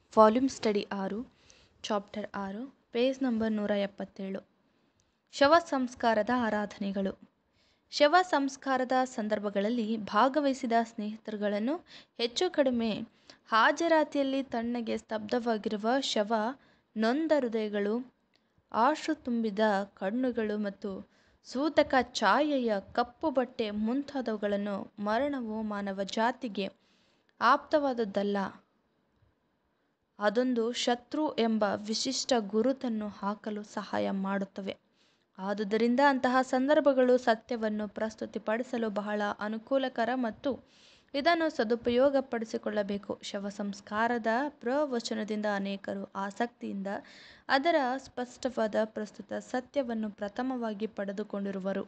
volume study ಆರು chapter ಆರು page number ನೂರ ಎಪ್ಪತ್ತೇಳು ಶವ ಸಂಸ್ಕಾರದ ಆರಾಧನೆಗಳು ಶವ ಸಂಸ್ಕಾರದ ಸಂದರ್ಭಗಳಲ್ಲಿ ಭಾಗವಹಿಸಿದ ಸ್ನೇಹಿತರುಗಳನ್ನು ಹೆಚ್ಚು ಕಡಿಮೆ ಹಾಜರಾತಿಯಲ್ಲಿ ತಣ್ಣಗೆ ಸ್ತಬ್ಧವಾಗಿರುವ ಶವ ನೊಂದ ಹೃದಯಗಳು ಆಶು ತುಂಬಿದ ಕಣ್ಣುಗಳು ಮತ್ತು ಸೂತಕ ಛಾಯೆಯ ಕಪ್ಪು ಬಟ್ಟೆ ಮುಂತಾದವುಗಳನ್ನು ಮರಣವು ಮಾನವ ಜಾತಿಗೆ ಆಪ್ತವಾದದ್ದಲ್ಲ ಅದೊಂದು ಶತ್ರು ಎಂಬ ವಿಶಿಷ್ಟ ಗುರುತನ್ನು ಹಾಕಲು ಸಹಾಯ ಮಾಡುತ್ತವೆ ಆದುದರಿಂದ ಅಂತಹ ಸಂದರ್ಭಗಳು ಸತ್ಯವನ್ನು ಪ್ರಸ್ತುತಿಪಡಿಸಲು ಬಹಳ ಅನುಕೂಲಕರ ಮತ್ತು ಇದನ್ನು ಸದುಪಯೋಗಪಡಿಸಿಕೊಳ್ಳಬೇಕು ಶವ ಸಂಸ್ಕಾರದ ಪ್ರವಚನದಿಂದ ಅನೇಕರು ಆಸಕ್ತಿಯಿಂದ ಅದರ ಸ್ಪಷ್ಟವಾದ ಪ್ರಸ್ತುತ ಸತ್ಯವನ್ನು ಪ್ರಥಮವಾಗಿ ಪಡೆದುಕೊಂಡಿರುವರು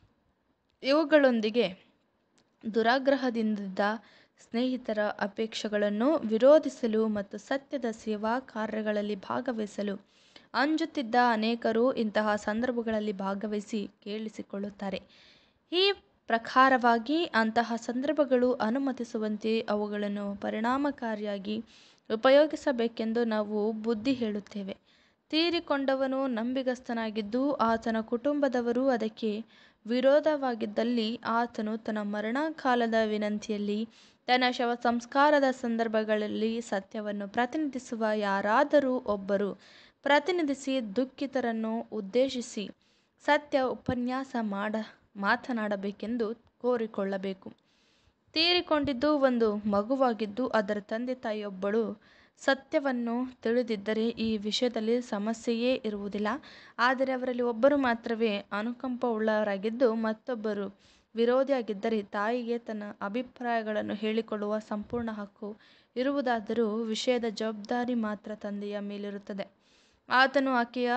ಇವುಗಳೊಂದಿಗೆ ದುರಾಗ್ರಹದಿಂದ ಸ್ನೇಹಿತರ ಅಪೇಕ್ಷೆಗಳನ್ನು ವಿರೋಧಿಸಲು ಮತ್ತು ಸತ್ಯದ ಸೇವಾ ಕಾರ್ಯಗಳಲ್ಲಿ ಭಾಗವಹಿಸಲು ಅಂಜುತ್ತಿದ್ದ ಅನೇಕರು ಇಂತಹ ಸಂದರ್ಭಗಳಲ್ಲಿ ಭಾಗವಹಿಸಿ ಕೇಳಿಸಿಕೊಳ್ಳುತ್ತಾರೆ ಈ ಪ್ರಕಾರವಾಗಿ ಅಂತಹ ಸಂದರ್ಭಗಳು ಅನುಮತಿಸುವಂತೆ ಅವುಗಳನ್ನು ಪರಿಣಾಮಕಾರಿಯಾಗಿ ಉಪಯೋಗಿಸಬೇಕೆಂದು ನಾವು ಬುದ್ಧಿ ಹೇಳುತ್ತೇವೆ ತೀರಿಕೊಂಡವನು ನಂಬಿಗಸ್ತನಾಗಿದ್ದು ಆತನ ಕುಟುಂಬದವರು ಅದಕ್ಕೆ ವಿರೋಧವಾಗಿದ್ದಲ್ಲಿ ಆತನು ತನ್ನ ಮರಣಕಾಲದ ವಿನಂತಿಯಲ್ಲಿ ತನ್ನ ಶವ ಸಂಸ್ಕಾರದ ಸಂದರ್ಭಗಳಲ್ಲಿ ಸತ್ಯವನ್ನು ಪ್ರತಿನಿಧಿಸುವ ಯಾರಾದರೂ ಒಬ್ಬರು ಪ್ರತಿನಿಧಿಸಿ ದುಃಖಿತರನ್ನು ಉದ್ದೇಶಿಸಿ ಸತ್ಯ ಉಪನ್ಯಾಸ ಮಾಡ ಮಾತನಾಡಬೇಕೆಂದು ಕೋರಿಕೊಳ್ಳಬೇಕು ತೀರಿಕೊಂಡಿದ್ದು ಒಂದು ಮಗುವಾಗಿದ್ದು ಅದರ ತಂದೆ ತಾಯಿಯೊಬ್ಬಳು ಸತ್ಯವನ್ನು ತಿಳಿದಿದ್ದರೆ ಈ ವಿಷಯದಲ್ಲಿ ಸಮಸ್ಯೆಯೇ ಇರುವುದಿಲ್ಲ ಆದರೆ ಅವರಲ್ಲಿ ಒಬ್ಬರು ಮಾತ್ರವೇ ಅನುಕಂಪವುಳ್ಳವರಾಗಿದ್ದು ಮತ್ತೊಬ್ಬರು ವಿರೋಧಿಯಾಗಿದ್ದರೆ ತಾಯಿಗೆ ತನ್ನ ಅಭಿಪ್ರಾಯಗಳನ್ನು ಹೇಳಿಕೊಳ್ಳುವ ಸಂಪೂರ್ಣ ಹಕ್ಕು ಇರುವುದಾದರೂ ವಿಷಯದ ಜವಾಬ್ದಾರಿ ಮಾತ್ರ ತಂದೆಯ ಮೇಲಿರುತ್ತದೆ ಆತನು ಆಕೆಯ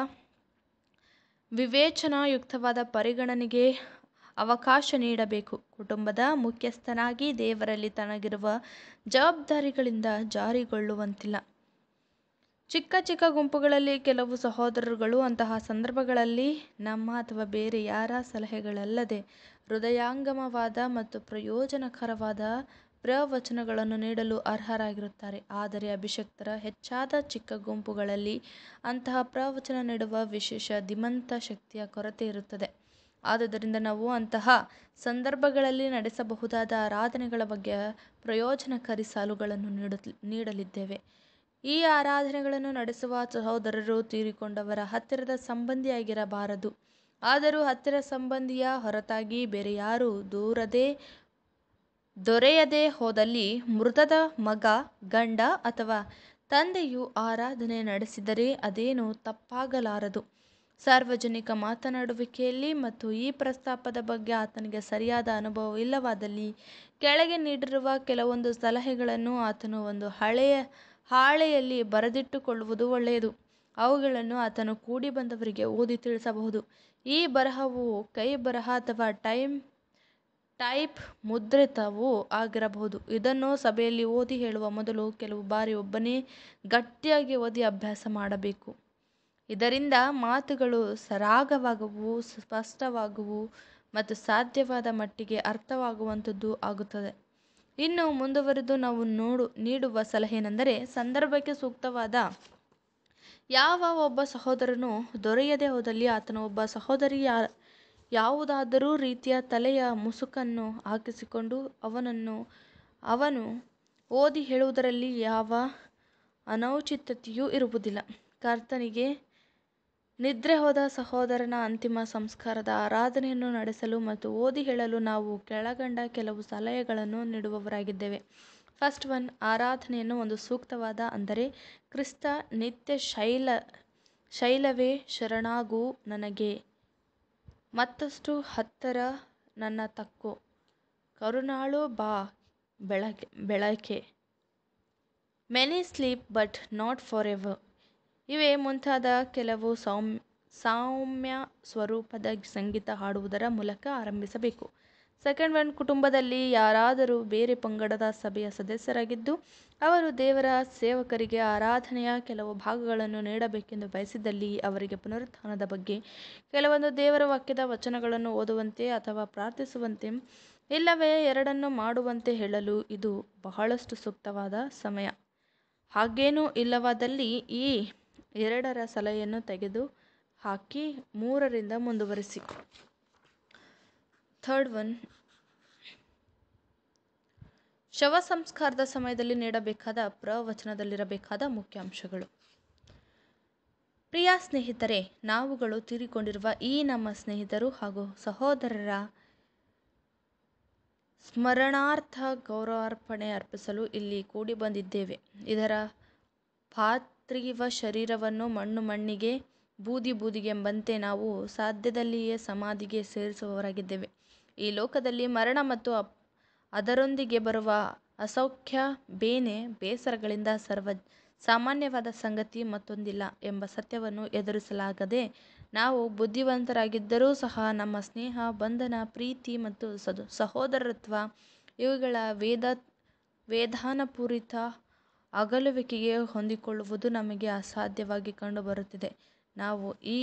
ವಿವೇಚನಾಯುಕ್ತವಾದ ಪರಿಗಣನೆಗೆ ಅವಕಾಶ ನೀಡಬೇಕು ಕುಟುಂಬದ ಮುಖ್ಯಸ್ಥನಾಗಿ ದೇವರಲ್ಲಿ ತನಗಿರುವ ಜವಾಬ್ದಾರಿಗಳಿಂದ ಜಾರಿಗೊಳ್ಳುವಂತಿಲ್ಲ ಚಿಕ್ಕ ಚಿಕ್ಕ ಗುಂಪುಗಳಲ್ಲಿ ಕೆಲವು ಸಹೋದರರುಗಳು ಅಂತಹ ಸಂದರ್ಭಗಳಲ್ಲಿ ನಮ್ಮ ಅಥವಾ ಬೇರೆ ಯಾರ ಸಲಹೆಗಳಲ್ಲದೆ ಹೃದಯಾಂಗಮವಾದ ಮತ್ತು ಪ್ರಯೋಜನಕರವಾದ ಪ್ರವಚನಗಳನ್ನು ನೀಡಲು ಅರ್ಹರಾಗಿರುತ್ತಾರೆ ಆದರೆ ಅಭಿಷಕ್ತರ ಹೆಚ್ಚಾದ ಚಿಕ್ಕ ಗುಂಪುಗಳಲ್ಲಿ ಅಂತಹ ಪ್ರವಚನ ನೀಡುವ ವಿಶೇಷ ಧೀಮಂತ ಶಕ್ತಿಯ ಕೊರತೆ ಇರುತ್ತದೆ ಆದುದರಿಂದ ನಾವು ಅಂತಹ ಸಂದರ್ಭಗಳಲ್ಲಿ ನಡೆಸಬಹುದಾದ ಆರಾಧನೆಗಳ ಬಗ್ಗೆ ಪ್ರಯೋಜನಕಾರಿ ಸಾಲುಗಳನ್ನು ನೀಡು ನೀಡಲಿದ್ದೇವೆ ಈ ಆರಾಧನೆಗಳನ್ನು ನಡೆಸುವ ಸಹೋದರರು ತೀರಿಕೊಂಡವರ ಹತ್ತಿರದ ಸಂಬಂಧಿಯಾಗಿರಬಾರದು ಆದರೂ ಹತ್ತಿರ ಸಂಬಂಧಿಯ ಹೊರತಾಗಿ ಬೇರೆ ಯಾರೂ ದೂರದೇ ದೊರೆಯದೇ ಹೋದಲ್ಲಿ ಮೃತದ ಮಗ ಗಂಡ ಅಥವಾ ತಂದೆಯು ಆರಾಧನೆ ನಡೆಸಿದರೆ ಅದೇನೂ ತಪ್ಪಾಗಲಾರದು ಸಾರ್ವಜನಿಕ ಮಾತನಾಡುವಿಕೆಯಲ್ಲಿ ಮತ್ತು ಈ ಪ್ರಸ್ತಾಪದ ಬಗ್ಗೆ ಆತನಿಗೆ ಸರಿಯಾದ ಅನುಭವವಿಲ್ಲವಾದಲ್ಲಿ ಕೆಳಗೆ ನೀಡಿರುವ ಕೆಲವೊಂದು ಸಲಹೆಗಳನ್ನು ಆತನು ಒಂದು ಹಳೆಯ ಹಾಳೆಯಲ್ಲಿ ಬರೆದಿಟ್ಟುಕೊಳ್ಳುವುದು ಒಳ್ಳೆಯದು ಅವುಗಳನ್ನು ಆತನು ಕೂಡಿ ಬಂದವರಿಗೆ ಓದಿ ತಿಳಿಸಬಹುದು ಈ ಬರಹವು ಕೈ ಬರಹ ಅಥವಾ ಟೈಮ್ ಟೈಪ್ ಮುದ್ರಿತವೂ ಆಗಿರಬಹುದು ಇದನ್ನು ಸಭೆಯಲ್ಲಿ ಓದಿ ಹೇಳುವ ಮೊದಲು ಕೆಲವು ಬಾರಿ ಒಬ್ಬನೇ ಗಟ್ಟಿಯಾಗಿ ಓದಿ ಅಭ್ಯಾಸ ಮಾಡಬೇಕು ಇದರಿಂದ ಮಾತುಗಳು ಸರಾಗವಾಗುವು ಸ್ಪಷ್ಟವಾಗುವು ಮತ್ತು ಸಾಧ್ಯವಾದ ಮಟ್ಟಿಗೆ ಅರ್ಥವಾಗುವಂಥದ್ದು ಆಗುತ್ತದೆ ಇನ್ನು ಮುಂದುವರೆದು ನಾವು ನೋಡು ನೀಡುವ ಸಲಹೆನೆಂದರೆ ಸಂದರ್ಭಕ್ಕೆ ಸೂಕ್ತವಾದ ಯಾವ ಒಬ್ಬ ಸಹೋದರನು ದೊರೆಯದೇ ಹೋದಲ್ಲಿ ಆತನ ಒಬ್ಬ ಸಹೋದರಿ ಯಾವುದಾದರೂ ರೀತಿಯ ತಲೆಯ ಮುಸುಕನ್ನು ಹಾಕಿಸಿಕೊಂಡು ಅವನನ್ನು ಅವನು ಓದಿ ಹೇಳುವುದರಲ್ಲಿ ಯಾವ ಅನೌಚಿತ್ಯತೆಯೂ ಇರುವುದಿಲ್ಲ ಕರ್ತನಿಗೆ ನಿದ್ರೆ ಹೋದ ಸಹೋದರನ ಅಂತಿಮ ಸಂಸ್ಕಾರದ ಆರಾಧನೆಯನ್ನು ನಡೆಸಲು ಮತ್ತು ಓದಿ ಹೇಳಲು ನಾವು ಕೆಳಗಂಡ ಕೆಲವು ಸಲಹೆಗಳನ್ನು ನೀಡುವವರಾಗಿದ್ದೇವೆ ಫಸ್ಟ್ ಒನ್ ಆರಾಧನೆಯನ್ನು ಒಂದು ಸೂಕ್ತವಾದ ಅಂದರೆ ಕ್ರಿಸ್ತ ನಿತ್ಯ ಶೈಲ ಶೈಲವೇ ಶರಣಾಗು ನನಗೆ ಮತ್ತಷ್ಟು ಹತ್ತರ ನನ್ನ ತಕ್ಕೋ ಕರುಣಾಳು ಬಾ ಬೆಳಕೆ ಬೆಳಕೆ many sleep but not forever ಇವೇ ಮುಂತಾದ ಕೆಲವು ಸೌಮ್ಯ ಸೌಮ್ಯ ಸ್ವರೂಪದ ಸಂಗೀತ ಹಾಡುವುದರ ಮೂಲಕ ಆರಂಭಿಸಬೇಕು ಸೆಕೆಂಡ್ ಒನ್ ಕುಟುಂಬದಲ್ಲಿ ಯಾರಾದರೂ ಬೇರೆ ಪಂಗಡದ ಸಭೆಯ ಸದಸ್ಯರಾಗಿದ್ದು ಅವರು ದೇವರ ಸೇವಕರಿಗೆ ಆರಾಧನೆಯ ಕೆಲವು ಭಾಗಗಳನ್ನು ನೀಡಬೇಕೆಂದು ಬಯಸಿದಲ್ಲಿ ಅವರಿಗೆ ಪುನರುತ್ಥಾನದ ಬಗ್ಗೆ ಕೆಲವೊಂದು ದೇವರ ವಾಕ್ಯದ ವಚನಗಳನ್ನು ಓದುವಂತೆ ಅಥವಾ ಪ್ರಾರ್ಥಿಸುವಂತೆ ಇಲ್ಲವೇ ಎರಡನ್ನೂ ಮಾಡುವಂತೆ ಹೇಳಲು ಇದು ಬಹಳಷ್ಟು ಸೂಕ್ತವಾದ ಸಮಯ ಹಾಗೇನೂ ಇಲ್ಲವಾದಲ್ಲಿ ಈ ಎರಡರ ಸಲಹೆಯನ್ನು ತೆಗೆದು ಹಾಕಿ ಮೂರರಿಂದ ಮುಂದುವರಿಸಿ ಥರ್ಡ್ ಒನ್ ಶವ ಸಂಸ್ಕಾರದ ಸಮಯದಲ್ಲಿ ನೀಡಬೇಕಾದ ಪ್ರವಚನದಲ್ಲಿರಬೇಕಾದ ಮುಖ್ಯಾಂಶಗಳು ಪ್ರಿಯ ಸ್ನೇಹಿತರೆ ನಾವುಗಳು ತೀರಿಕೊಂಡಿರುವ ಈ ನಮ್ಮ ಸ್ನೇಹಿತರು ಹಾಗೂ ಸಹೋದರರ ಸ್ಮರಣಾರ್ಥ ಗೌರವಾರ್ಪಣೆ ಅರ್ಪಿಸಲು ಇಲ್ಲಿ ಕೂಡಿ ಬಂದಿದ್ದೇವೆ ಇದರ ಪಾರ್ಥಿವ ಶರೀರವನ್ನು ಮಣ್ಣು ಮಣ್ಣಿಗೆ ಬೂದಿ ಬೂದಿಗೆಂಬಂತೆ ನಾವು ಸಾಧ್ಯದಲ್ಲಿಯೇ ಸಮಾಧಿಗೆ ಸೇರಿಸುವವರಾಗಿದ್ದೇವೆ ಈ ಲೋಕದಲ್ಲಿ ಮರಣ ಮತ್ತು ಅದರೊಂದಿಗೆ ಬರುವ ಅಸೌಖ್ಯ ಬೇನೆ ಬೇಸರಗಳಿಂದ ಸರ್ವ ಸಾಮಾನ್ಯವಾದ ಸಂಗತಿ ಮತ್ತೊಂದಿಲ್ಲ ಎಂಬ ಸತ್ಯವನ್ನು ಎದುರಿಸಲಾಗದೆ ನಾವು ಬುದ್ಧಿವಂತರಾಗಿದ್ದರೂ ಸಹ ನಮ್ಮ ಸ್ನೇಹ ಬಂಧನ ಪ್ರೀತಿ ಮತ್ತು ಸದು ಸಹೋದರತ್ವ ಇವುಗಳ ವೇದ ವೇದಾನಪೂರಿತ ಅಗಲುವಿಕೆಗೆ ಹೊಂದಿಕೊಳ್ಳುವುದು ನಮಗೆ ಅಸಾಧ್ಯವಾಗಿ ಕಂಡುಬರುತ್ತಿದೆ ನಾವು ಈ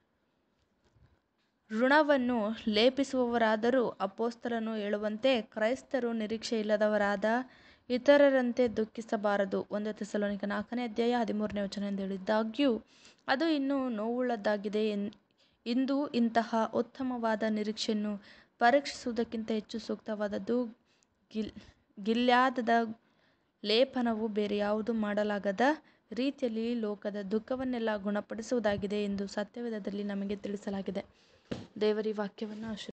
ಋಣವನ್ನು ಲೇಪಿಸುವವರಾದರೂ ಅಪೊಸ್ತಲನು ಹೇಳುವಂತೆ ಕ್ರೈಸ್ತರು ನಿರೀಕ್ಷೆಯಿಲ್ಲದವರಾದ ಇತರರಂತೆ ದುಃಖಿಸಬಾರದು ಒಂದು ಥೆಸಲೋನಿಕ ನಾಲ್ಕನೇ ಅಧ್ಯಾಯ ಹದಿಮೂರನೇ ವಚನ ಎಂದು ಹೇಳಿದ್ದಾಗ್ಯೂ ಅದು ಇನ್ನೂ ನೋವುಳ್ಳದ್ದಾಗಿದೆ ಎನ್ ಇಂದು ಇಂತಹ ಉತ್ತಮವಾದ ನಿರೀಕ್ಷೆಯನ್ನು ಪರೀಕ್ಷಿಸುವುದಕ್ಕಿಂತ ಹೆಚ್ಚು ಸೂಕ್ತವಾದದ್ದು ಗಿಲ್ ಗಿಲ್ಯಾದದ ಲೇಪನವು ಬೇರೆ ಯಾವುದೂ ಮಾಡಲಾಗದ ರೀತಿಯಲ್ಲಿ ಲೋಕದ ದುಃಖವನ್ನೆಲ್ಲ ಗುಣಪಡಿಸುವುದಾಗಿದೆ ಎಂದು ಸತ್ಯವೇದದಲ್ಲಿ ನಮಗೆ ತಿಳಿಸಲಾಗಿದೆ ದೇವರ ಈ ವಾಕ್ಯವನ್ನು ಆಶೀರ್ವದಿಸಲಿ